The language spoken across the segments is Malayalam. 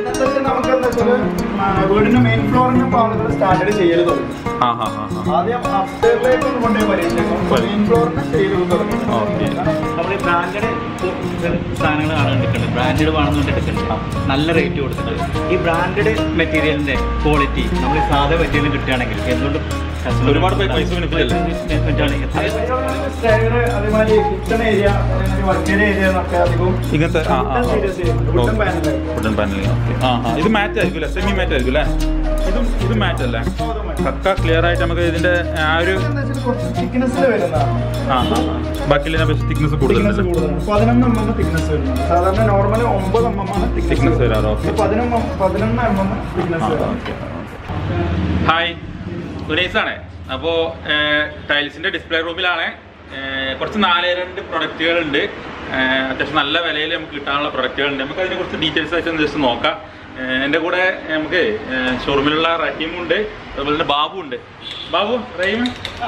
എന്താ വെച്ചാൽ നമുക്ക് എന്താ വെച്ചാൽ വീടിന്റെ മെയിൻ ഫ്ലോറിന്റെ ആളുകൾ സ്റ്റാൻഡേർഡ് ചെയ്യൽ തുടങ്ങി ആ ഹാ ഹാ ഹാ ആദ്യം അപ്സ്റ്റേറിലേക്ക് ഒന്ന് കൊണ്ടുപോയി പരീക്ഷിക്കും മെയിൻ ഫ്ലോറിന്റെ ചെയ്ത് തുടങ്ങി ഓക്കെ നമ്മൾ ഈ ബ്രാൻഡഡ് സാധനങ്ങളാണ് എടുക്കുന്നത് ബ്രാൻഡഡ് വേണമെന്ന് എടുക്കുന്നത് നല്ല റേറ്റ് കൊടുക്കുന്നത് ഈ ബ്രാൻഡഡ് മെറ്റീരിയലിന്റെ ക്വാളിറ്റി നമ്മൾ സാധാ മെറ്റീരിയൽ കിട്ടുകയാണെങ്കിൽ എന്തുകൊണ്ട് customer ഒരുപാട് പൈ- പൈസ benefit അല്ലേ? benefit ആണ്. സ്റ്റെയർ അതേമാതിരി കിച്ചൺ ഏരിയ അതേമാതിരി വർക്കേരിയ ഏരിയ എന്നൊക്കെ അധികം ഇങ്ങനത്തെ ആ ആ wooden panel wooden panelling okay ആ ആ ഇത് മാറ്റ് ആയിരിക്കും അല്ലേ സെമി മാറ്റ് ആയിരിക്കും അല്ലേ ഇതും ഇത് മാറ്റ് അല്ലേ പക്ക ക്ലിയർ ആയിട്ട് നമുക്ക് ഇതിന്റെ ആ ഒരു തിക്നെസ്സിൽ വരുന്നതാണ് ആ ആ ആ. ബാക്കിയുള്ള തിക്നെസ് തിക്നെസ് കൂടുതലുണ്ട് കൂടുതലാണ് പതിനൊന്ന് എം എം തിക്നെസ് വരുന്നത് സാധാരണ നോർമൽ ഒമ്പത് എം എം ആണ് Thickness വരാറ്, okay. പതിനൊന്ന് പതിനൊന്ന് എം എം തിക്നെസ് വരാം ഹായ് സുനൈസാണ് അപ്പോൾ ടൈൽസിൻ്റെ ഡിസ്പ്ലേ റൂമിലാണ് ഏഹ്, കുറച്ച് നാല് രണ്ട് പ്രൊഡക്റ്റുകളുണ്ട് ഏഹ്, അത്യാവശ്യം നല്ല വിലയിൽ നമുക്ക് കിട്ടാനുള്ള പ്രൊഡക്റ്റുകളുണ്ട് നമുക്ക് അതിനെക്കുറിച്ച് ഡീറ്റെയിൽസ് ആയിട്ട് ഒന്ന് ജസ്റ്റ് നോക്കാം ഏഹ്, എൻ്റെ കൂടെ നമുക്ക് ഷോറൂമിലുള്ള റഹീമുണ്ട് അതുപോലെ തന്നെ ബാബു ഉണ്ട് ബാബു റഹീം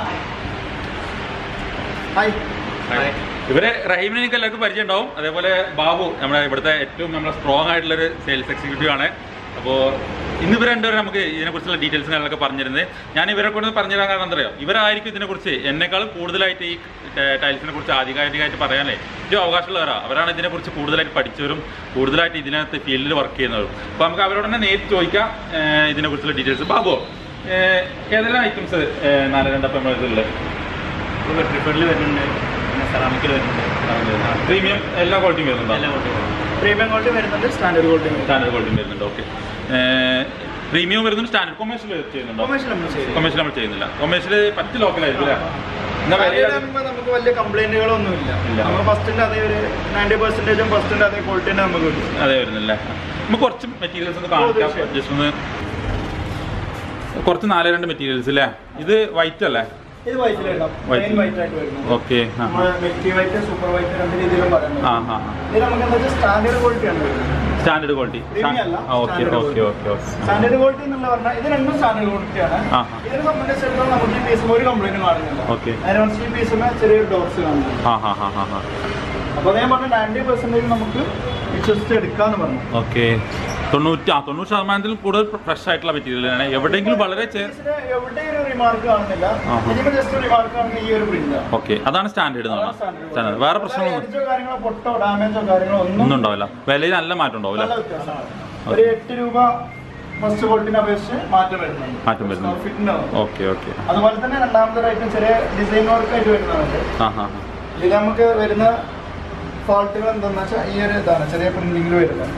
ഹായ് ഇവരെ റഹീമിനെ എനിക്ക് എല്ലാവർക്കും പരിചയം ഉണ്ടാവും അതേപോലെ ബാബു നമ്മുടെ ഇവിടുത്തെ ഏറ്റവും നമ്മുടെ സ്ട്രോങ് ആയിട്ടുള്ളൊരു സെയിൽസ് എക്സിക്യൂട്ടീവ് ആണ് അപ്പോൾ ഇന്ന് ഇവർ രണ്ടുപേരും നമുക്ക് ഇതിനെക്കുറിച്ചുള്ള ഡീറ്റെയിൽസ് കാര്യങ്ങളൊക്കെ പറഞ്ഞിരുന്നത് ഞാൻ ഇവരെ കൊണ്ട് പറഞ്ഞു തരാൻ കാരണം എന്താ പറയുക ഇവരായിരിക്കും ഇതിനെക്കുറിച്ച് എന്നെക്കാളും കൂടുതലായിട്ട് ഈ ടൈൽസിനെ കുറിച്ച് ആധികാരികമായിട്ട് പറയാനേ ഏറ്റവും അവകാശമുള്ളവരാണ് അവരാണ് ഇതിനെക്കുറിച്ച് കൂടുതലായിട്ട് പഠിച്ചവരും കൂടുതലായിട്ട് ഇതിനകത്ത് ഫീൽഡിൽ വർക്ക് ചെയ്യുന്നവരും അപ്പോൾ നമുക്ക് അവരോട് തന്നെ നേരിട്ട് ചോദിക്കാം ഏഹ് ഇതിനെക്കുറിച്ചുള്ള ഡീറ്റെയിൽസ് ബാബു ഏഹ് ഏതെല്ലാം ഐറ്റംസ് നാല് രണ്ടപ്പം നമ്മൾ ഇതിലുള്ളത് പ്രിഫറിൽ വരുന്നുണ്ട് പിന്നെ സെറാമിക്കിൽ വരുന്നുണ്ട് പ്രീമിയം എല്ലാ ക്വാളിറ്റിയും വരുന്നുണ്ടോ എല്ലാം കൊണ്ടുവരും പ്രീമിയം ക്വാളിറ്റി വരുന്നുണ്ട് സ്റ്റാൻഡേർഡ് ക്വാളിറ്റി വരുന്നുണ്ട് സ്റ്റാൻഡേർഡ് ക്വാളിറ്റി വരുന്നുണ്ട് ഓക്കെ പ്രീമിയം വരുന്നുണ്ട് സ്റ്റാൻഡേർഡ് കൊമേഴ്ഷ്യൽ ചെയ്യുന്നുണ്ടോ കൊമേഴ്ഷ്യൽ നമ്മൾ ചെയ്യും കൊമേഴ്ഷ്യൽ നമ്മൾ ചെയ്യുന്നില്ല കൊമേഴ്ഷ്യൽ പറ്റ് ലോക്കലായിരിക്കും അല്ലേ എന്നാ വില വിലയിലാകുമ്പോൾ നമുക്ക് വലിയ കംപ്ലൈന്റുകളൊന്നും ഇല്ല ഇല്ല. നമ്മൾ ഫസ്റ്റിന്റെ അതേ ഒരു നയൻറ്റി പെർസെന്റേജും ഫസ്റ്റിന്റെ അതേ ക്വാളിറ്റി തന്നെ നമുക്ക് കിട്ടും അതെ വരുന്നില്ലേ നമുക്ക് കുറച്ച് മെറ്റീരിയൽസ് ഒന്ന് കാണിക്കാം തീർച്ചയായും. ജസ്റ്റ് ഒന്ന് കുറച്ച് നാല് രണ്ട് മെറ്റീരിയൽസ് അല്ലേ ഇത് വൈറ്റ് അല്ലേ ഇത് വൈറ്റിലെഴുതാം White. പ്ലെയിൻ വൈറ്റ് ആയിട്ട് വരുന്നത് ഓക്കെ ആ നമ്മൾ മെറ്റി വൈറ്റ് സൂപ്പർ വൈറ്റ് രണ്ട് രീതിയിലും പറയുന്നത് ആ ആ ഇത് നമുക്ക് എന്താ വെച്ചാൽ സ്റ്റാൻഡേർഡ് ക്വാളിറ്റിയാണ് വരുന്നത് സ്റ്റാൻഡേർഡ് ക്വാളിറ്റി Premium അല്ല, okay standard okay quality. Okay okay standard quality എന്നുള്ള പറഞ്ഞാൽ ഇത് രണ്ടും സ്റ്റാൻഡേർഡ് ക്വാളിറ്റിയാണ് ആ. ഇതിനെ സംബന്ധിച്ചിടത്തോളം നമുക്ക് ഈ പീസിൽ ഒരു കംപ്ലൈന്റ് കാണുന്നില്ല Okay. നേരെ മറിച്ച് ഈ പീസിന് ചെറിയൊരു ഡോട്ട്സ് കാണുന്നുണ്ട് ആ ഹാ ഹാ ഹാ ഹാ അപ്പോൾ ഞാൻ പറഞ്ഞ നയൻറ്റി പെർസെന്റേജ് നമുക്ക് വിശ്വസിച്ച് എടുക്കാന്ന് പറഞ്ഞു ഓക്കെ തൊണ്ണൂറ്റി ആ തൊണ്ണൂറ് ശതമാനത്തിൽ കൂടുതൽ ഫ്രഷ് ആയിട്ടുള്ള മെറ്റീരിയലാണ് എവിടെയെങ്കിലും വളരെ ചെ പീസിന് എവിടെ ഒരു റിമാർക്ക് കാണുന്നില്ല ആഹാ. ഇതിന് ജസ്റ്റ് റിമാർക്ക് കാണുന്ന ഈ ഒരു പ്രിന്റ് ഓക്കെ അതാണ് സ്റ്റാൻഡേർഡ് എന്ന് പറഞ്ഞാൽ സ്റ്റാൻഡേർഡ് വേറെ പ്രശ്നങ്ങളൊന്നും കാര്യങ്ങളോ പൊട്ടോ ഡാമേജോ കാര്യങ്ങളോ ഒന്നും ഒന്നും ഉണ്ടാവില്ല വിലയിൽ നല്ല മാറ്റം ഉണ്ടാവില്ല നല്ല വ്യത്യാസമാണ് ഒരു എട്ട് രൂപ ഫസ്റ്റ് ക്വാളിറ്റിനെ അപേക്ഷിച്ച് മാറ്റം വരുന്നുണ്ട് മാറ്റം വരുന്നുണ്ട്. ഫിറ്റിന് ഓക്കെ ഓക്കെ അതുപോലെ തന്നെ രണ്ടാമത്തെ ഐറ്റം ചെറിയ ഡിസൈൻ വർക്ക് ആയിട്ട് വരുന്നുണ്ട് ആ ഹാ ഹാ ഇത് നമുക്ക് വരുന്ന ഫാൾട്ടുകൾ എന്താണെന്ന് വെച്ചാൽ ഈ ഒരു ഇതാണ് ചെറിയ പ്രിന്റിംഗിൽ വരുന്നത്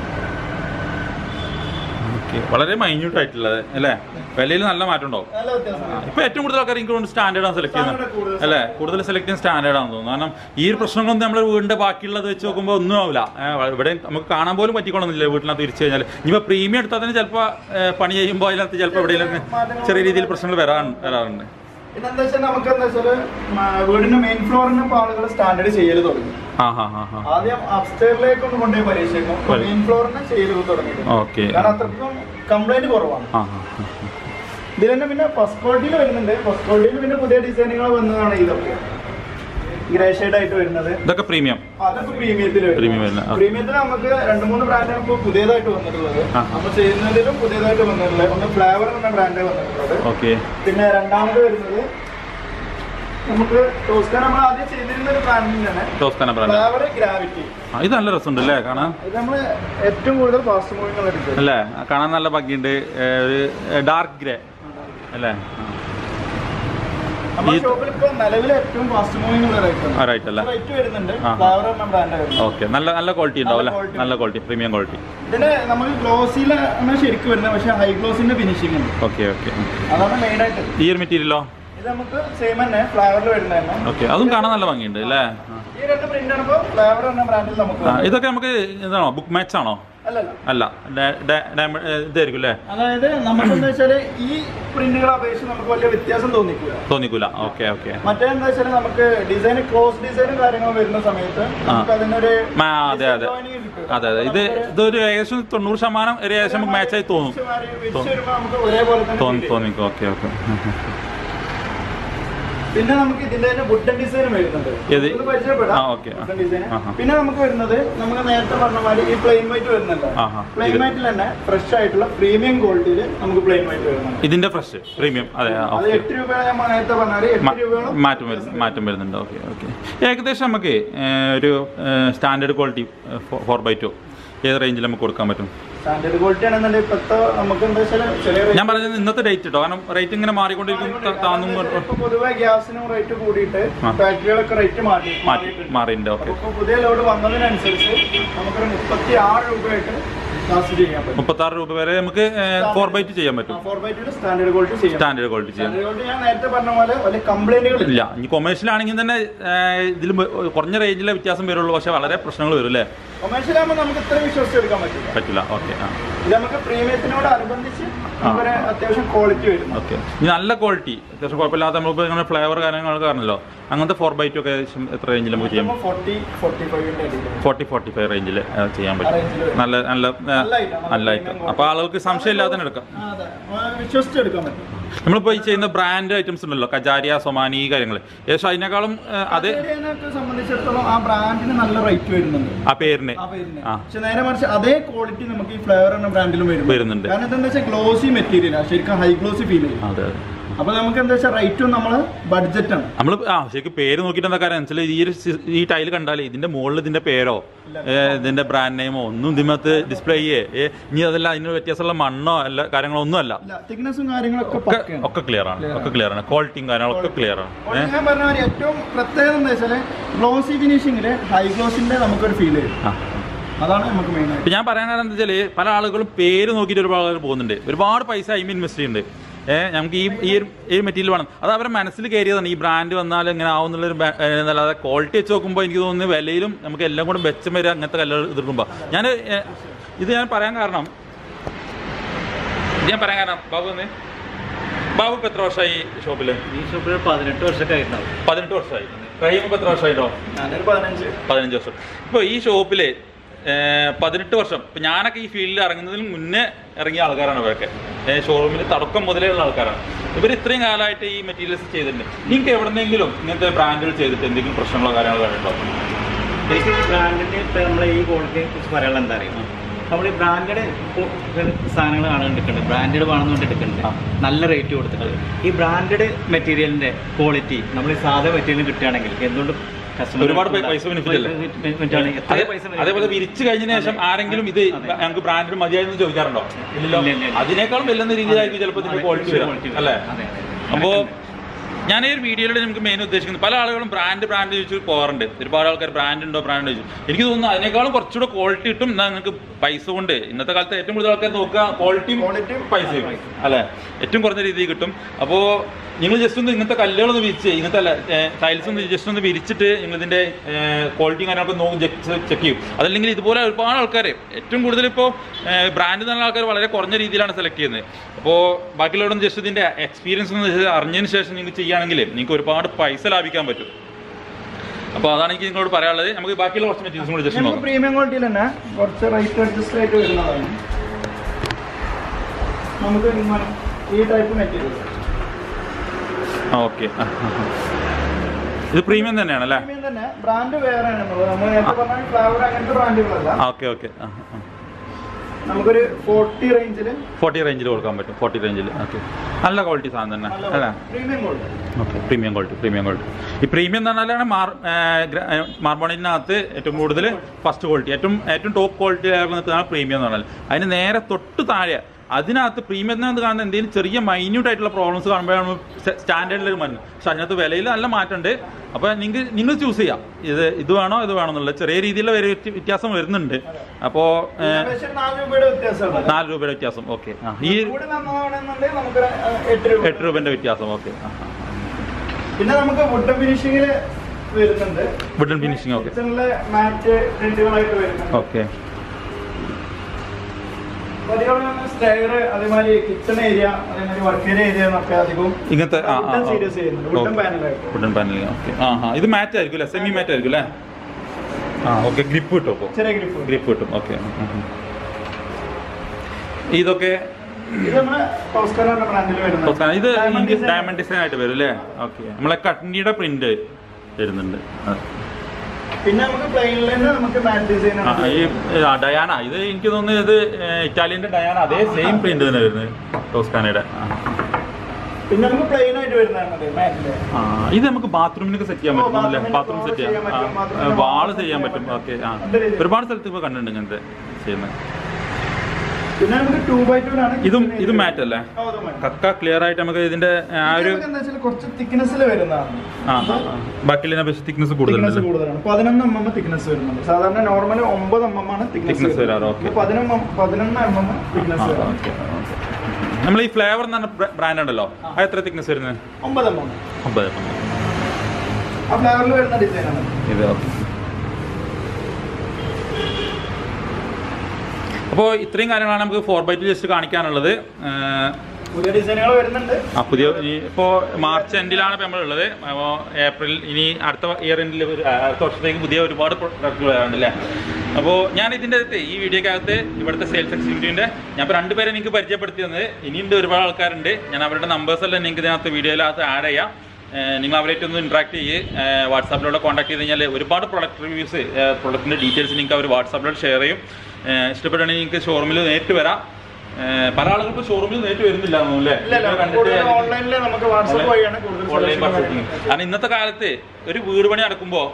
ഓക്കെ വളരെ മൈന്യൂട്ട് ആയിട്ടുള്ളത് അല്ലേ വിലയിൽ നല്ല മാറ്റം ഉണ്ടാവും നല്ല വ്യത്യാസമാണ് ഇപ്പൊ ഏറ്റവും കൂടുതൽ ആൾക്കാർ എനിക്ക് സ്റ്റാൻഡേർഡ് ആണ് സെലക്ട് Standard ചെയ്യുന്നത് കൂടുതൽ അല്ലേ കൂടുതൽ സെലക്ട് ചെയ്യുന്ന സ്റ്റാൻഡേർഡ് ആണെന്ന് തോന്നുന്നു കാരണം ഈ ഒരു പ്രശ്നങ്ങളൊന്നും നമ്മുടെ വീടിന്റെ ബാക്കിയുള്ളത് വെച്ച് നോക്കുമ്പോൾ ഒന്നും ആവില്ല ഏഹ് ഇവിടെ നമുക്ക് കാണാൻ പോലും പറ്റിക്കൊള്ളുന്നില്ല വീട്ടിനകത്ത് തിരിച്ചു കഴിഞ്ഞാൽ ഇനിയിപ്പോൾ പ്രീമിയം എടുത്താൽ തന്നെ ചിലപ്പോൾ പണി ചെയ്യുമ്പോൾ അതിനകത്ത് ചിലപ്പോൾ എവിടെയെങ്കിലും ചെറിയ രീതിയിൽ പ്രശ്നങ്ങൾ വരാൻ വരാറുണ്ട് പിന്നെ എന്താ വെച്ചാൽ നമുക്ക് എന്താ വെച്ചാൽ വീടിന്റെ മെയിൻ ഫ്ലോറിന് ഇപ്പോൾ ആളുകൾ സ്റ്റാൻഡേർഡ് ചെയ്യൽ തുടങ്ങി ആ ഹാ ഹാ ഹാ ആദ്യം അപ്സ്റ്റേറിലേക്ക് ഒന്ന് കൊണ്ടുപോയി പരീക്ഷിക്കും പരി- മെയിൻ ഫ്ലോറിന് ചെയ്ത് തുടങ്ങിയിട്ടുണ്ട് ഓക്കെ കാരണം അത്രയ്ക്കും കംപ്ലൈന്റ് കുറവാണ് ആ ഹാ ഹാ ഇതിൽ തന്നെ പിന്നെ ഫസ്റ്റ് ക്വാളിറ്റിയിൽ വരുന്നുണ്ട് ഫസ്റ്റ് ക്വാളിറ്റിയിൽ പിന്നെ പുതിയ ഡിസൈനുകൾ വന്നതാണ് ഇതൊക്കെ ഗ്രേ ഷെയ്ഡ് ആയിട്ട് വരുന്നത് ഇതൊക്കെ പ്രീമിയം അതൊക്കെ പ്രീമിയത്തിൽ Premium വരുന്നത്, okay. പ്രീമിയത്തിൽ നമുക്ക് രണ്ട് മൂന്ന് ബ്രാൻഡാണ് ഇപ്പോൾ പുതിയതായിട്ട് വന്നിട്ടുള്ളത് ആ. നമ്മൾ ചെയ്യുന്നതിലും പുതിയതായിട്ട് വന്നിട്ടുള്ളത് ഒന്ന് ഫ്ലേവർ എന്ന ബ്രാൻഡ് വന്നിട്ടുള്ളത് ഓക്കെ പിന്നെ രണ്ടാമത് വരുന്നത് നമുക്ക് ടോസ്ക നമ്മൾ ആദ്യം ചെയ്തിരുന്ന ഒരു ബ്രാൻഡിനാണ് ടോസ്കാന ബ്രാൻഡ് ഫ്ലേവർ ഗ്രാവിറ്റി ആ ഇത് നല്ല രസമുണ്ട് അല്ലേ കാണാൻ ഇത് നമ്മൾ ഏറ്റവും കൂടുതൽ ഫാസ്റ്റ് മൂവിങ് ഉള്ള എടുത്തത് അല്ലേ കാണാൻ നല്ല ഭംഗിയുണ്ട് ഏഹ് ഒരു ഡാർക്ക് ഗ്രേ അല്ലേ നമ്മുടെ ഈ- ഷോപ്പിൽ ഇപ്പോൾ നിലവിലെ ഏറ്റവും ഫാസ്റ്റ് മൂവിങ് ഉള്ള റേറ്റ് ആ റൈറ്റ് അല്ലേ റേറ്റ് വരുന്നുണ്ട് ആ. ഫ്ലേവർ എന്ന ബ്രാൻഡ് വരുന്നത് ഓക്കെ നല്ല നല്ല ക്വാളിറ്റി ഉണ്ടാവും അല്ലേ നല്ല quality നല്ല ക്വാളിറ്റി പ്രീമിയം ക്വാളിറ്റി ഇതിന് നമുക്ക് ഗ്ലോസിലാണ് ശരിക്കും വരുന്നത് പക്ഷെ ഹൈ ഗ്ലോസിന്റെ ഫിനിഷിംഗ് ഉണ്ട് ഓക്കെ ഓക്കെ അതാണ് മെയിൻ ആയിട്ട് ഈ ഒരു മെറ്റീരിയലോ ഇത് നമുക്ക് സെയിം തന്നെ ഫ്ലേവറിൽ വരുന്നത് തന്നെ ഓക്കെ അതും കാണാൻ നല്ല ഭംഗിയുണ്ട് അല്ലേ ഈ രണ്ട് പ്രിന്റ് ആണ് ഇപ്പോൾ ഫ്ലേവർ എന്ന ബ്രാൻഡിൽ നമുക്ക് ആ, വരുന്നത്. ഇതൊക്കെ നമുക്ക് ഇതാണോ ബുക്ക് മാച്ച് ആണോ അല്ലല്ല അല്ല ഡയ- ഡയ- ഡയമണ്ട് ഏ, ഇതായിരിക്കും അല്ലേ അതായത് നമുക്ക് എന്താ വെച്ചാല് ഈ പ്രിന്റുകളെ അപേക്ഷിച്ച് നമുക്ക് വലിയ വ്യത്യാസം തോന്നിക്കൂല തോന്നിക്കൂല ഓക്കെ ഓക്കെ മറ്റേന്താ വെച്ചാൽ നമുക്ക് ഡിസൈൻ ക്രോസ് ഡിസൈനും കാര്യങ്ങളും വരുന്ന സമയത്ത് നമുക്ക് അതിനൊരു ആ, അതെ അതെ അതെ അതെ ഇത് ഇതൊരു ഏകദേശം തൊണ്ണൂറ് ശതമാനം ഒരു ഏകദേശം നമുക്ക് മാച്ചായി തോന്നും വിരിച്ച് വരുമ്പോ നമുക്ക് ഒരേപോലെ തന്നെ തോന്നി feel ചെയ്യും. തോന്നിക്കും ഓക്കെ ഓക്കെ പിന്നെ നമുക്ക് ഇതിന്റെ തന്നെ വുഡൻ ഡിസൈൻ വരുന്നുണ്ട് ഏത്? ഇത് പരിചയപ്പെടാം ആ, okay. വുഡൻ ഡിസൈൻ ആഹാ. പിന്നെ നമുക്ക് വരുന്നത് നമുക്ക് നേരത്തെ പറഞ്ഞ മാതിരി ഈ പ്ലെയിൻ വൈറ്റ് വരുന്നുണ്ട് ആഹാ. പ്ലെയിൻ ഇത്. വൈറ്റിൽ തന്നെ ഫ്രഷ് ആയിട്ടുള്ള പ്രീമിയം ക്വാളിറ്റിയിൽ നമുക്ക് പ്ലെയിൻ വൈറ്റ് വരുന്നുണ്ട് ഇതിന്റെ ഫ്രഷ് പ്രീമിയം അതെ ആ, അത് ഓക്കെ എട്ട് രൂപ ഞാൻ നേരത്തെ പറഞ്ഞാൽ എട്ട് രൂപയോളം മാറ്റം വരുന്നു മാറ്റം വരുന്നുണ്ട് ഓക്കെ ഓക്കെ ഏകദേശം നമുക്ക് ഏഹ്, ഒരു standard quality four by two ഏത് റേഞ്ചിൽ നമുക്ക് കൊടുക്കാൻ പറ്റും സ്റ്റാൻഡേർഡ് ക്വാളിറ്റി ആണെന്നുണ്ടെങ്കിൽ ഇപ്പോഴത്തെ നമുക്ക് എന്താ വെച്ചാൽ ചെറിയ ഞാൻ പറഞ്ഞത് ഇന്നത്തെ റേറ്റ് കേട്ടോ കാരണം റേറ്റ് ഇങ്ങനെ മാറിക്കൊണ്ടിരിക്കും ത- താന്നും ഇപ്പൊ പൊതുവെ ഗ്യാസിനും റേറ്റ് കൂടിയിട്ട് ആ. ഫാക്ടറികളൊക്കെ റേറ്റ് മാറ്റി മാറ്റി മാറിയിട്ടുണ്ട്. മാറിയിട്ടുണ്ട് ഓക്കെ അപ്പൊ പുതിയ ലോഡ് വന്നതിനനുസരിച്ച് നമുക്കൊരു മുപ്പത്തി ആറ് രൂപയായിട്ട് ഗ്യാസ് ചെയ്യാൻ പറ്റും മുപ്പത്താറ് രൂപ വരെ നമുക്ക് ഫോർ ബൈ ടു ചെയ്യാൻ പറ്റും four by two standard quality ചെയ്യാം സ്റ്റാൻഡേർഡ് ക്വാളിറ്റി ചെയ്യാം സ്റ്റാൻഡേർഡ് ക്വാളിറ്റി ഞാൻ നേരത്തെ പറഞ്ഞ പോലെ വലിയ കംപ്ലൈന്റുകൾ ഇല്ല ഇനി കൊമേഴ്ഷ്യൽ ആണെങ്കിൽ തന്നെ ഇതിൽ കുറഞ്ഞ റേഞ്ചിലെ വ്യത്യാസം വരുള്ളൂ പക്ഷെ വളരെ പ്രശ്നങ്ങൾ വരും അല്ലേ കൊമേഴ്ഷ്യൽ ആകുമ്പോൾ നമുക്ക് ഇത്ര വിശ്വസിച്ചെടുക്കാൻ പറ്റില്ല പറ്റില്ല ഓക്കെ ആ ഇത് നമുക്ക് പ്രീമിയത്തിനോട് അനുബന്ധിച്ച് നമുക്കൊരു അത്യാവശ്യം ക്വാളിറ്റി വരുന്നു ഓക്കെ ഇനി നല്ല ക്വാളിറ്റി അത്യാവശ്യം കുഴപ്പമില്ലാത്ത നമ്മളിപ്പോൾ ഇങ്ങനെ ഫ്ലേവർ കാര്യങ്ങളൊക്കെ ആണല്ലോ അങ്ങനത്തെ ഫോർ ബൈ ടു ഒക്കെ ഏകദേശം എത്ര റേഞ്ചിൽ നമുക്ക് ചെയ്യാം ഫോർട്ടി ഫോർട്ടി ഫൈവിന്റെ അടിയിൽ ഫോർട്ടി ഫോർട്ടി ഫൈവ് റേഞ്ചിൽ ചെയ്യാൻ ആ പറ്റും range ല് വരും. നല്ല നല്ല ആ, നല്ല item, നല്ല നല്ല ഐറ്റം premium അപ്പോൾ ആളുകൾക്ക് സംശയമില്ലാതെ തന്നെ എടുക്കാം ആ, അതെ ആ, വിശ്വസിച്ചെടുക്കാൻ പറ്റും നമ്മളിപ്പോൾ ഈ ചെയ്യുന്ന ബ്രാൻഡ് ഐറ്റംസ് ഉണ്ടല്ലോ കജാരിയ സൊമാനി ഈ കാര്യങ്ങൾ ഏകദേശം അതിനേക്കാളും ആ, അത് അതിനൊക്കെ സംബന്ധിച്ചിടത്തോളം ആ ബ്രാൻഡിന് നല്ല റേറ്റ് വരുന്നുണ്ട് ആ പേരിന് ആ പേരിന്. ആ. പക്ഷെ നേരെ മറിച്ച് അതേ ക്വാളിറ്റി നമുക്ക് ഈ ഫ്ലേവർ എന്ന ബ്രാൻഡിലും വരും വരുന്നുണ്ട്. കാരണം എന്താ വെച്ചാൽ ഗ്ലോസി മെറ്റീരിയലാണ് ശരിക്കും ഹൈ ഗ്ലോസി ഫീൽ ചെയ്യും അതെ അപ്പൊ നമുക്ക് എന്താ വെച്ചാൽ റേറ്റും നമ്മള് ബഡ്ജറ്റ് ആണ് നമ്മൾ ആ ശരിക്കും പേര് നോക്കിയിട്ട് എന്താ കാര്യം വെച്ചാൽ ഈ ഒരു സി- ഈ ടൈൽ കണ്ടാലേ ഇതിന്റെ മുകളിൽ ഇതിന്റെ പേരോ ഏ, ഇതിന്റെ ബ്രാൻഡ് നെയിമോ ഒന്നും ഇതിനകത്ത് ഡിസ്പ്ലേ ചെയ്യേ ഏ, ഇനി അതല്ല അതിന് വ്യത്യാസമുള്ള മണ്ണോ അല്ല കാര്യങ്ങളോ ഒന്നും അല്ല ഇല്ല തിക്നെസ്സും കാര്യങ്ങളൊക്കെ ഒക്കെ പക്കയാണ് ഒക്കെ ക്ലിയർ ആണ് ഒക്കെ ക്ലിയർ ആണ് ക്വാളിറ്റിയും കാര്യങ്ങളൊക്കെ ക്ലിയർ ആണ് അപ്പോൾ ഞാൻ പറഞ്ഞ മാതിരി ഏറ്റവും പ്രത്യേകത എന്താ വെച്ചാൽ ഗ്ലോസി ഫിനിഷിങ്ങില് ഹൈ ഗ്ലോസിന്റെ നമുക്കൊരു ഫീൽ വരും ആ അതാണ് നമുക്ക് മെയിൻ ആയിട്ട് ഇപ്പൊ ഞാൻ പറയാൻ കാരണം എന്താ വെച്ചാല് പല ആളുകളും പേര് നോക്കിയിട്ട് ഒരുപാട് ആളുകൾ പോകുന്നുണ്ട് ഒരുപാട് പൈസ അയിമ ഇൻവെസ്റ്റ് ചെയ്യുന്നുണ്ട് ഏഹ് നമുക്ക് ഈ ഈ ഒരു ഈ മെറ്റീരിയൽ വേണം അത് അവരെ മനസ്സിൽ കയറിയതാണ് ഈ ബ്രാൻഡ് വന്നാൽ ഇങ്ങനെ ആവുന്നുള്ളൊരു ബാ- ഏഹ് എന്നല്ലാതെ ക്വാളിറ്റി വെച്ച് നോക്കുമ്പോൾ എനിക്ക് തോന്നുന്നു വിലയിലും നമുക്ക് എല്ലാം കൂടെ മെച്ചം വരിക അങ്ങനത്തെ കല്ലുകൾ എതിർക്കുമ്പോൾ ഞാൻ ഏഹ്, ഇത് ഞാൻ പറയാൻ കാരണം ഇത് ഞാൻ പറയാൻ കാരണം ബാബു വന്നേ ബാബു ഇപ്പൊ എത്ര വർഷമായി ഷോപ്പിൽ ഈ ഷോപ്പിൽ പതിനെട്ട് വർഷമൊക്കെ ആയിട്ടുണ്ടാവും പതിനെട്ട് വർഷമായി റഹീം ഇപ്പൊ എത്ര വർഷമായിട്ടോ ഞാനൊരു പതിനഞ്ച് പതിനഞ്ച് വർഷം ഇപ്പോൾ ഈ ഷോപ്പിൽ പതിനെട്ട് വർഷം ഇപ്പം ഞാനൊക്കെ ഈ ഫീൽഡിൽ ഇറങ്ങുന്നതിന് മുന്നേ ഇറങ്ങിയ ആൾക്കാരാണ് ഇവരൊക്കെ ഷോറൂമിൽ തുടക്കം മുതലേ ഉള്ള ആൾക്കാരാണ് ഇവർ ഇത്രയും കാലമായിട്ട് ഈ മെറ്റീരിയൽസ് ചെയ്തിട്ടുണ്ട് നിങ്ങൾക്ക് എവിടെന്നെങ്കിലും ഇങ്ങനത്തെ ബ്രാൻഡുകൾ ചെയ്തിട്ട് എന്തെങ്കിലും പ്രശ്നങ്ങളോ കാര്യങ്ങളോ ഉണ്ടോ ശരിക്കും ഈ ബ്രാൻഡിന്റെ ഇപ്പൊ നമ്മളെ ഈ ക്വാളിറ്റിയെ കുറിച്ച് പറയാനുള്ള എന്താ അറിയാം നമ്മൾ ഈ ബ്രാൻഡഡ് സാധനങ്ങളാണ് എടുക്കുന്നത് ബ്രാൻഡഡ് വേണമെന്നുകൊണ്ട് എടുക്കുന്നത് നല്ല റേറ്റ് കൊടുത്തിട്ട് ഈ ബ്രാൻഡഡ് മെറ്റീരിയലിന്റെ ക്വാളിറ്റി നമ്മൾ ഈ സാധാ മെറ്റീരിയൽ കിട്ടുകയാണെങ്കിൽ എന്തുകൊണ്ട് customer ഒരുപാട് പൈ- പൈസ benefit അല്ലേ? benefit ആണ്. എത്ര അതെ- പൈസ benefit? അതേപോലെ വിരിച്ചു കഴിഞ്ഞതിന് ശേഷം ആരെങ്കിലും ഇത് അതെ. ഞങ്ങൾക്ക് ബ്രാൻഡിന് മതിയായെന്ന് ചോദിക്കാറുണ്ടോ ഇല്ലല്ലോ ഇല്ല, ഇല്ല, ഇല്ല. അതിനേക്കാളും വെല്ലുന്ന രീതിയിലായിരിക്കും ചിലപ്പോൾ ഇതിന്റെ അതെ, ക്വാളിറ്റി വരാം quality വരും. അല്ലേ അതെ, അതെ. അപ്പോ ഞാൻ ഈ ഒരു വീഡിയോയിലൂടെ നമുക്ക് മെയിൻ ഉദ്ദേശിക്കുന്നത് പല ആളുകളും ബ്രാൻഡ് ബ്രാൻഡ് ചോദിച്ചു പോകാറുണ്ട് ഒരുപാട് ആൾക്കാർ ബ്രാൻഡ് ഉണ്ടോ ബ്രാൻഡ് ചോദിച്ചു എനിക്ക് തോന്നുന്നു അതിനേക്കാളും കുറച്ചുകൂടെ ക്വാളിറ്റി കിട്ടും എന്നാൽ നിങ്ങൾക്ക് പൈസ കൊണ്ട് ഇന്നത്തെ കാലത്ത് ഏറ്റവും കൂടുതൽ ആൾക്കാർ നോക്കുക ക്വാളിറ്റിയും Quality യും പൈസയും അല്ലെ ഏറ്റവും കുറഞ്ഞ രീതിയിൽ കിട്ടും അപ്പോൾ നിങ്ങൾ ജസ്റ്റ് ഒന്ന് ഇങ്ങനത്തെ കല്ലുകളൊന്ന് വിരിച്ച് ഇങ്ങനത്തെ അല്ല ടൈൽസ് ഒന്ന് ജസ്റ്റ് ഒന്ന് വിരിച്ചിട്ട് നിങ്ങൾ ഇതിന്റെ ക്വാളിറ്റിയും കാര്യങ്ങളൊക്കെ നോക്കി ചെക്ക് ചെയ്യും അതല്ലെങ്കിൽ ഇതുപോലെ ഒരുപാട് ആൾക്കാർ ഏറ്റവും കൂടുതൽ ഇപ്പോൾ ബ്രാൻഡ് നല്ല ആൾക്കാർ വളരെ കുറഞ്ഞ രീതിയിലാണ് സെലക്ട് ചെയ്യുന്നത് അപ്പോൾ ബാക്കിയുള്ളവരൊന്ന് ജസ്റ്റ് ഇതിന്റെ എക്സ്പീരിയൻസ് ഒന്ന് just അറിഞ്ഞതിന് ശേഷം നിങ്ങൾക്ക് ചെയ്യുകയാണെങ്കിൽ നിങ്ങൾക്ക് ഒരുപാട് പൈസ ലാഭിക്കാൻ പറ്റും അപ്പോൾ അതാണ് എനിക്ക് നിങ്ങളോട് പറയാനുള്ളത് നമുക്ക് ബാക്കിയുള്ള കുറച്ച് മെറ്റീരിയൽസും കൂടി ജസ്റ്റ് നമുക്ക് നോക്കാം പ്രീമിയം ക്വാളിറ്റിയിൽ തന്നെ കുറച്ച് റേറ്റ് അഡ്ജസ്റ്റ് ആയിട്ട് വരുന്നതാണ് നമുക്ക് ഇങ്ങനെ ഈ ടൈപ്പ് മെറ്റീരിയൽ ഓക്കെ ഇത് പ്രീമിയം തന്നെയാണ് അല്ലേ പ്രീമിയം തന്നെ ബ്രാൻഡ് വേറെ ആണെന്നുള്ളത് നമ്മൾ നേരത്തെ പറഞ്ഞ ഫ്ലവർ അങ്ങനത്തെ ബ്രാൻഡുകളല്ല ഓക്കെ ഓക്കെ നമുക്കൊരു ഫോർട്ടി റേഞ്ചിൽ ഫോർട്ടി റേഞ്ചിൽ കൊടുക്കാൻ പറ്റും ഫോർട്ടി റേഞ്ചിൽ ഓക്കെ നല്ല ക്വാളിറ്റി സാധനം തന്നെ അല്ലേ premium quality okay premium quality premium quality ഈ പ്രീമിയം എന്ന് പറഞ്ഞാലാണ് മാർ മാർബോണിനകത്ത് ഏറ്റവും കൂടുതൽ ഫസ്റ്റ് ക്വാളിറ്റി ഏറ്റവും ഏറ്റവും ടോപ്പ് ക്വാളിറ്റി നിൽക്കുന്നതാണ് പ്രീമിയം എന്ന് പറഞ്ഞാൽ അതിന് നേരെ തൊട്ട് താഴെ അതിനകത്ത് പ്രീമിയത്തിനകത്ത് കാണുന്ന എന്തെങ്കിലും ചെറിയ മൈന്യൂട്ട് ആയിട്ടുള്ള പ്രോബ്ലംസ് കാണുമ്പോഴാണ് സ്റ്റാൻഡേർഡിൽ വരുന്നത് പക്ഷെ അതിനകത്ത് വിലയിൽ നല്ല മാറ്റമുണ്ട് അപ്പോൾ നിങ്ങൾ നിങ്ങൾ ചൂസ് ചെയ്യാം ഇത് ഇത് വേണോ ഇത് വേണോ എന്നുള്ളത് ചെറിയ രീതിയിലുള്ള ഒരു വ്യത്യ- വ്യത്യാസം വരുന്നുണ്ട് അപ്പോൾ ഏകദേശം നാല് രൂപയുടെ വ്യത്യാസമാണ് നാല് രൂപയുടെ വ്യത്യാസം ഓക്കെ ആ ഈ കൂടി നന്നാവണമെന്നുണ്ടെങ്കിൽ നമുക്ക് എട്ട് രൂപ എട്ട് രൂപേൻ്റെ വ്യത്യാസം ഓക്കെ പിന്നെ നമുക്ക് വുഡ് ഫിനിഷിങ്ങിൽ വരുന്നുണ്ട് വുഡൻ ഫിനിഷിംഗ് ഓക്കെ കിച്ചണിലെ മാറ്റ് പ്രിന്റുകളായിട്ട് വരുന്നുണ്ട് ഓക്കെ സ്റ്റെയർ അതേമാതിരി കിച്ചൺ ഏരിയ അതേമാതിരി വർക്ക് ഏരിയ ഏരിയ എന്നൊക്കെ അധികവും ഇങ്ങനത്തെ ആ ആ വുഡൻ സീരീസ് ചെയ്യുന്നുണ്ട് വുഡൻ പാനലായിട്ട് വുഡൻ പാനലിംഗ് ഓക്കെ ആ ആ ഇത് മാറ്റ് ആയിരിക്കും അല്ലേ സെമി മാറ്റ് ആയിരിക്കും അല്ലേ ആ ഓക്കെ ഗ്രിപ്പ് കിട്ടും അപ്പോൾ ചെറിയ ഗ്രിപ്പ് ഗ്രിപ്പ് കിട്ടും ഓക്കെ ഇതൊക്കെ ഇത് നമ്മളെ ടോസ്കർ എന്ന ബ്രാൻഡിൽ വരുന്നത് ടോസ്കാന. ഇത് Diamond design. ഡയമണ്ട് ഡിസൈൻ ആയിട്ട് വരും അല്ലേ ഓക്കെ നമ്മളെ കട്നിയുടെ പ്രിന്റ് വരുന്നുണ്ട് ആ. പിന്നെ നമുക്ക് പ്ലെയിനിൽ തന്നെ നമുക്ക് മാറ്റ് ഡിസൈൻ ആ, ഈ ആ, ഡയാന ഇത് എനിക്ക് തോന്നുന്നു ഇത് ഏഹ്, ഇറ്റാലിയന്റെ ഡയാന അതേ സെയിം പ്രിന്റ് തന്നെ വരുന്നത് ടോസ്കാനയുടെ ആ. പിന്നെ നമുക്ക് പ്ലെയിൻ ആയിട്ട് വരുന്നതാണ് മാറ്റില് ആ, ഇത് നമുക്ക് ബാത്റൂമിനൊക്കെ സെറ്റ് ചെയ്യാൻ ഓ, പറ്റും അല്ലേ bathroom ബാത്റൂം wall സെറ്റ് ചെയ്യാൻ ചെയ്യാം പറ്റും, bathroom വാള് wall ചെയ്യാൻ ചെയ്യാൻ പറ്റും പറ്റും. ഓക്കെ ആ നല്ല രീതിയിൽ. ഒരുപാട് സ്ഥലത്ത് ഇപ്പൊ കണ്ടിട്ടുണ്ട് ഇങ്ങനത്തെ ചെയ്യുന്നത് പിന്നെ നമുക്ക് ടൂ ബൈ ടൂ ആണ് ഇതും ഇതും മാറ്റ് അല്ലേ ആ, ഇതും matte. കക്ക ക്ലിയർ ആയിട്ട് നമുക്ക് ഇതിന്റെ ആ ഒരു നമുക്ക് എന്താ വെച്ചാൽ കുറച്ച് തിക്നെസ്സിൽ വരുന്നതാണ് ആ ബാക്കിയുള്ള അപേക്ഷിച്ച് തിക്നെസ് തിക്നെസ് കൂടുതലുണ്ട് കൂടുതലാണ് പതിനൊന്ന് എം എം തിക്നെസ് വരുന്നുണ്ട് സാധാരണ നോർമൽ ഒമ്പത് എം എം ആണ് Thickness തിക്നെസ് വരാറ്, okay. പതിനൊന്ന് പതിനൊന്ന് എം എം തിക്നെസ് വരാം നമ്മൾ ഈ ഫ്ലേവർ എന്ന് പറഞ്ഞ ബ്രാൻഡ് ഉണ്ടല്ലോ അത് എത്ര തിക്നെസ് വരുന്നത് ഒമ്പത് എം എം ഒമ്പത് ആ ഫ്ലേവറിൽ വരുന്ന ഡിസൈനാണ് ഇത് ഓക്കെ അപ്പോൾ ഇത്രയും കാര്യങ്ങളാണ് നമുക്ക് ഫോർ ബൈ ടു ജസ്റ്റ് കാണിക്കാനുള്ളത് ഏഹ്, പുതിയ ഡിസൈനുകൾ വരുന്നുണ്ട് ആ പുതിയ ഇനി ഇപ്പോൾ മാർച്ച് എൻഡിലാണ് ഇപ്പോൾ നമ്മളുള്ളത് അപ്പോൾ ഏപ്രിൽ ഇനി അടുത്ത ഇയർ എൻഡിൽ അടുത്ത വർഷത്തേക്ക് പുതിയ ഒരുപാട് പ്രൊഡക്റ്റുകൾ വരാനുണ്ടല്ലേ അപ്പോൾ ഞാൻ ഇതിൻ്റെ അകത്ത് ഈ വീഡിയോക്കകത്ത് ഇവിടുത്തെ സെയിൽസ് എക്സിക്യൂട്ടീവിൻ്റെ ഞാൻ ഇപ്പോൾ രണ്ടുപേരെ എനിക്ക് പരിചയപ്പെടുത്തി തന്നത് ഇനിയുണ്ട് ഒരുപാട് ആൾക്കാരുണ്ട് ഞാൻ അവരുടെ നമ്പേഴ്സ് എല്ലാം നിങ്ങൾക്ക് ഇതിനകത്ത് വീഡിയോയിലകത്ത് ആഡ് ചെയ്യാം ഏഹ് നിങ്ങൾ അവരായിട്ട് ഒന്ന് ഇൻട്രാക്ട് ചെയ്യ് വാട്സാപ്പിലൂടെ കോൺടാക്ട് ചെയ്ത് കഴിഞ്ഞാൽ ഒരുപാട് പ്രൊഡക്റ്റ് റിവ്യൂസ് പ്രൊഡക്റ്റിൻ്റെ ഡീറ്റെയിൽസ് നിങ്ങൾക്ക് അവർ വാട്സാപ്പിലൂടെ ഷെയർ ചെയ്യും ഏഹ് ഇഷ്ടപ്പെടുകയാണെങ്കിൽ നിങ്ങൾക്ക് ഷോറൂമിൽ നേരിട്ട് വരാം ഏഹ് പല ആളുകളും ഇപ്പോൾ ഷോറൂമിൽ നേരിട്ട് വരുന്നില്ല എന്ന് തോന്നുന്നു ഇല്ല ഇല്ല അല്ലേ കൂടുതൽ ഓൺലൈനിൽ നമുക്ക് വാട്സപ്പ് വഴിയാണ് കൂടുതൽ ഓൺലൈൻ selection മാർക്കറ്റിംഗ് വരുന്നത്. കാരണം ഇന്നത്തെ കാലത്ത് ഒരു വീട് പണി നടക്കുമ്പോൾ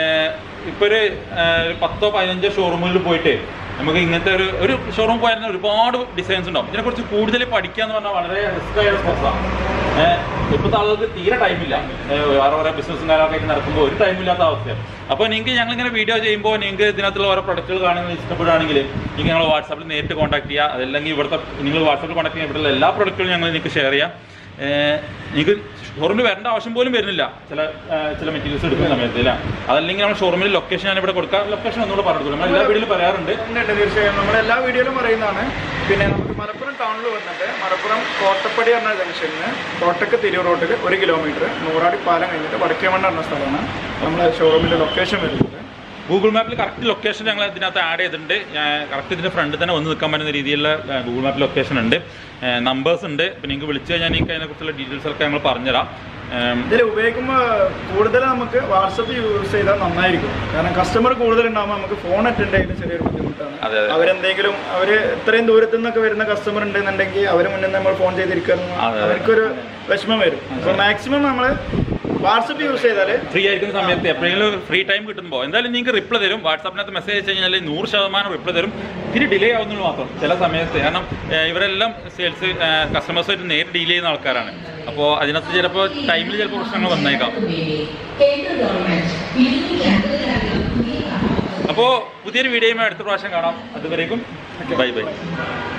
ഇപ്പൊ ഒരു ഏഹ്, ഒരു പത്തോ പതിനഞ്ചോ ഷോറൂമുകളിൽ പോയിട്ട് നമുക്ക് ഇങ്ങനത്തെ ഒരു ഒരു ഷോറൂം പോയാൽ തന്നെ ഒരുപാട് ഡിസൈൻസ് ഉണ്ടാവും ഇതിനെക്കുറിച്ച് കൂടുതൽ പഠിക്കുക എന്ന് പറഞ്ഞാൽ വളരെ റിസ്ക് ആയ പ്രോസസ്സാണ് ഇപ്പോഴത്തെ ആളുകൾക്ക് തീരെ ടൈമില്ല വേറെ ഓരോ ബിസിനസ്സും കാര്യമൊക്കെ ആയിട്ട് നടക്കുമ്പോൾ ഒരു ടൈമില്ലാത്ത അവസ്ഥയാണ് അപ്പോൾ നിങ്ങൾക്ക് ഞങ്ങളിങ്ങനെ വീഡിയോ ചെയ്യുമ്പോൾ നിങ്ങൾക്ക് ഇതിനകത്തുള്ള ഓരോ പ്രൊഡക്റ്റുകൾ കാണുന്നത് ഇഷ്ടപ്പെടുകയാണെങ്കിൽ നിങ്ങൾ ഞങ്ങൾ വാട്സാപ്പിൽ നേരിട്ട് കോൺടാക്ട് ചെയ്യുക അതല്ലെങ്കിൽ ഇവിടുത്തെ നിങ്ങൾ വാട്സാപ്പിൽ കോൺടാക്ട് ചെയ്യുക ഇവിടുത്തെ എല്ലാ പ്രൊഡക്റ്റുകളും ഞങ്ങൾ നിങ്ങൾക്ക് ഷെയർ ചെയ്യാം ഏഹ് നിങ്ങൾക്ക് ഷോറൂമിൽ വരേണ്ട ആവശ്യം പോലും വരുന്നില്ല ചില ഏഹ് ചില മെറ്റീരിയൽസ് എടുക്കുന്ന സമയത്ത് ഇല്ല അതല്ലെങ്കിൽ നമ്മൾ ഷോറൂമിൽ ലൊക്കേഷൻ ഞാൻ ഇവിടെ കൊടുക്കാം ലൊക്കേഷൻ ഒന്നുകൂടെ പറഞ്ഞു കൊടുക്കും നമ്മൾ എല്ലാ വീഡിയോയിലും പറയാറുണ്ട് ഉണ്ട് തീർച്ചയായും നമ്മൾ എല്ലാ വീഡിയോയിലും പറയുന്നതാണ് പിന്നെ നമുക്ക് മലപ്പുറം ടൗണിൽ വന്നിട്ട് മലപ്പുറം കോട്ടപ്പടി എന്ന ജംഗ്ഷനിൽ കോട്ടക്ക് തിരൂർ റോട്ടിൽ ഒരു കിലോമീറ്റർ നൂറാടി പാലം കഴിഞ്ഞിട്ട് വടക്കേമണ്ണ എന്ന സ്ഥലമാണ് നമ്മുടെ ഷോറൂമിന്റെ ലൊക്കേഷൻ വരുന്നത് ഗൂഗിൾ മാപ്പിൽ കറക്റ്റ് ലൊക്കേഷൻ ഞങ്ങൾ ഇതിനകത്ത് ആഡ് ചെയ്തിട്ടുണ്ട് കറക്റ്റ് ഇതിന്റെ ഫ്രണ്ടിൽ തന്നെ വന്ന് നിൽക്കാൻ പറ്റുന്ന രീതിയിലുള്ള ഗൂഗിൾ മാപ്പിൽ ലൊക്കേഷൻ ഉണ്ട് നമ്പേഴ്സ് ഉണ്ട് പിന്നെ നിങ്ങൾക്ക് വിളിച്ചു കഴിഞ്ഞാൽ നിങ്ങൾക്ക് അതിനെക്കുറിച്ചുള്ള ഡീറ്റെയിൽസ് ഒക്കെ ഞങ്ങൾ പറഞ്ഞുതരാം ഏം, ഇതിൽ ഉപയോഗിക്കുമ്പോൾ കൂടുതൽ നമുക്ക് വാട്സപ്പ് യൂസ് ചെയ്താൽ നന്നായിരിക്കും കാരണം കസ്റ്റമർ കൂടുതൽ ഉണ്ടാകുമ്പോൾ നമുക്ക് ഫോൺ അറ്റൻഡ് ചെയ്യുന്ന ചെറിയൊരു ബുദ്ധിമുട്ടാണ് അതെ, അതെ. അവരെന്തെങ്കിലും അവർ ഇത്രയും ദൂരത്തു നിന്നൊക്കെ വരുന്ന കസ്റ്റമർ ഉണ്ടെന്നുണ്ടെങ്കിൽ അവർ മുന്നിൽ നമ്മൾ ഫോൺ ചെയ്തിരിക്കുന്ന അതെ, അതെ. അവർക്കൊരു വിഷമം വരും അപ്പോൾ മാക്സിമം നമ്മൾ വാട്സപ്പ് യൂസ് ചെയ്താൽ ഫ്രീ ആയിരിക്കുന്ന സമയത്ത് എപ്പോഴെങ്കിലും ഫ്രീ ടൈം കിട്ടുമ്പോൾ എന്തായാലും നിങ്ങൾക്ക് റിപ്ലൈ തരും വാട്സാപ്പിനകത്ത് മെസ്സേജ് അയച്ചു കഴിഞ്ഞാൽ നൂറ് ശതമാനം റിപ്ലൈ തരും ഇത്തിരി ഡിലേ ആവുന്നുള്ളൂ മാത്രം ചില സമയത്ത് കാരണം ഏഹ്, ഇവരെല്ലാം സെയിൽസ് കസ്റ്റമേഴ്സായിട്ട് നേരിട്ട് ഡീൽ ചെയ്യുന്ന ആൾക്കാരാണ് അപ്പോൾ അതിനകത്ത് ചിലപ്പോൾ ടൈമിൽ ചിലപ്പോൾ പ്രശ്നങ്ങൾ വന്നേക്കാം കേന്ദ്ര ഗവൺമെന്റ് ഇരുന്നൂറ്റി അൻപതിലധികം പുതിയ അപ്പോൾ പുതിയൊരു വീഡിയോയുമായി അടുത്ത പ്രാവശ്യം കാണാം അതുവരേക്കും ബൈ ബൈ